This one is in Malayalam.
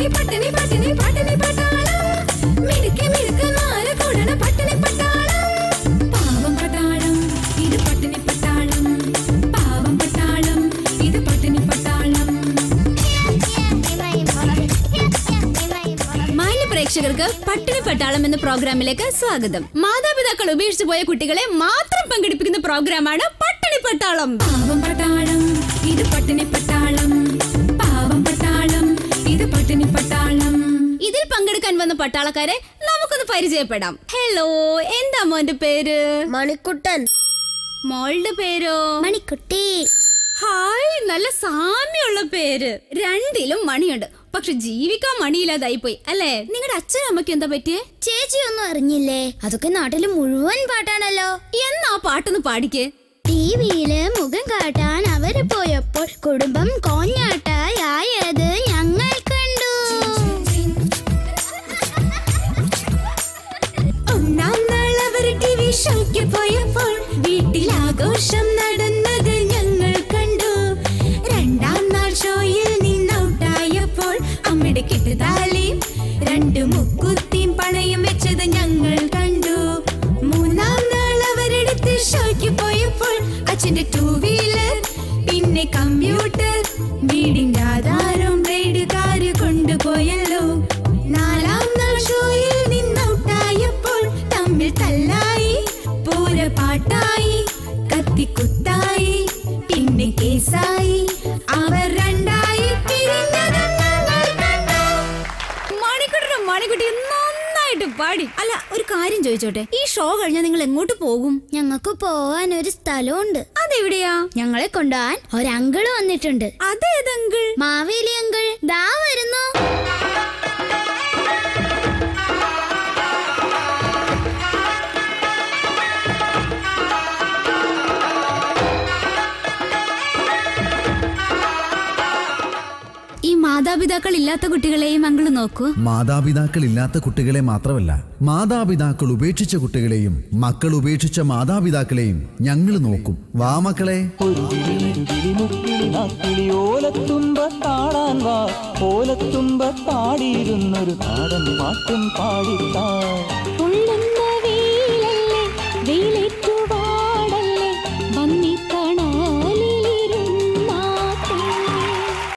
പട്ടിണി പട്ടിണി പട്ടിണി പട്ടാളം മിടുക്കി മിടുക്കന്മാര് കൂടണ പട്ടിണി പട്ടാളം പാവം പട്ടാളം ഇത് പട്ടിണി പട്ടാളം പാവം പട്ടാളം ഇത് പട്ടിണി പട്ടാളം മാന്യ പ്രേക്ഷകർക്ക് പട്ടിണി പട്ടാളം എന്ന പ്രോഗ്രാമിലേക്ക് സ്വാഗതം മാതാപിതാക്കൾ ഉപേക്ഷിച്ചു പോയ കുട്ടികളെ മാത്രം പങ്കെടുപ്പിക്കുന്ന പ്രോഗ്രാമാണ് പട്ടിണി പട്ടാളം പാവം പട്ടാളം ഇത് പട്ടിണി പട്ടാളം പാവം പട്ടാളം ഇത് പട്ടിണി പട്ടാളം ഇതിൽ പങ്കെടുക്കാൻ വന്ന പട്ടാളക്കാരെ നമുക്കൊന്ന് പരിചയപ്പെടാം ഹലോ എന്താ മോന്റെ പേര് മണിക്കുട്ടൻ മോളുടെ പേരോ മണിക്കുട്ടി ഹായ് നല്ല സാമ്യമുള്ള പേര് രണ്ടിലും മണിയുണ്ട് പക്ഷെ ജീവിക്കാൻ മണിയില്ലാതായി പോയി അല്ലേ നിങ്ങളുടെ അച്ഛനും അമ്മയ്ക്കും എന്താ പറ്റിയേ ചേച്ചി ഒന്നും അറിഞ്ഞില്ലേ അതൊക്കെ നാട്ടില് മുഴുവൻ പാട്ടാണല്ലോ എന്നാ പാട്ടൊന്ന് പാടിക്കേ ടിവിയില് മുഖം കാട്ടാൻ അവര് പോയപ്പോൾ കുടുംബം കോഞ്ഞാട്ടായത് ഞങ്ങൾ കണ്ടു ഒന്നാം നാൾ അവർ ടി വി ഷോയ്ക്ക് പോയപ്പോൾ വീട്ടിൽ ആഘോഷം നടന്നത് ഞങ്ങൾ കണ്ടു രണ്ടാം നാൾ ഷോയിൽ നിന്ന് ഔട്ടായപ്പോൾ അമ്മയുടെ കെട്ടുതാലിയും രണ്ട് മുക്കുത്തിയും പണയം വെച്ചത് ഞങ്ങൾ കണ്ടു മൂന്നാം നാൾ അവരെടുത്ത് ഷോയ്ക്ക് പോയപ്പോൾ അച്ഛന്റെ ടൂ വീലർ പിന്നെ കമ്പ്യൂട്ടർ വീടിന്റെ ആധാരം ബ്ലേഡ് കാര് കൊണ്ടുപോയല്ലോ നാലാം നാൾ ഷോയിൽ നിന്നൗട്ടായപ്പോൾ തമ്മിൽ തല്ലായി പൂര പാട്ടായി കത്തിക്കുത്തായി പിന്നെ കേസായി അവർ രണ്ടായി പിരിഞ്ഞതും ഞങ്ങൾ കണ്ടു. മണിക്കുട്ടിയുടെ മണിക്കുട്ടി നന്നായിട്ട് പാടി അല്ല ഒരു കാര്യം ചോദിച്ചോട്ടെ ഈ ഷോ കഴിഞ്ഞാൽ നിങ്ങൾ എങ്ങോട്ട് പോകും ഞങ്ങൾക്ക് പോവാൻ ഒരു സ്ഥലമുണ്ട് അതെവിടെയാ ഞങ്ങളെ കൊണ്ടുപോവാൻ ഒരു അങ്കിള് വന്നിട്ടുണ്ട് അതേതെങ്കിൾ മാവേലി അങ്കിൾ ദാ വരുന്നു ഈ മാതാപിതാക്കൾ ഇല്ലാത്ത കുട്ടികളെയും അങ്കിള് നോക്കൂ മാതാപിതാക്കൾ ഇല്ലാത്ത കുട്ടികളെ മാത്രമല്ല മാതാപിതാക്കൾ ഉപേക്ഷിച്ച കുട്ടികളെയും മക്കൾ ഉപേക്ഷിച്ച മാതാപിതാക്കളെയും ഞങ്ങൾ നോക്കും വാ മക്കളെ ഒരു കിളി ഓലത്തുമ്പത്താടാൻ വാ ഓലത്തുമ്പത്താടിയിരുന്നൊരു നാടൻ പാട്ടും പാടിത്താ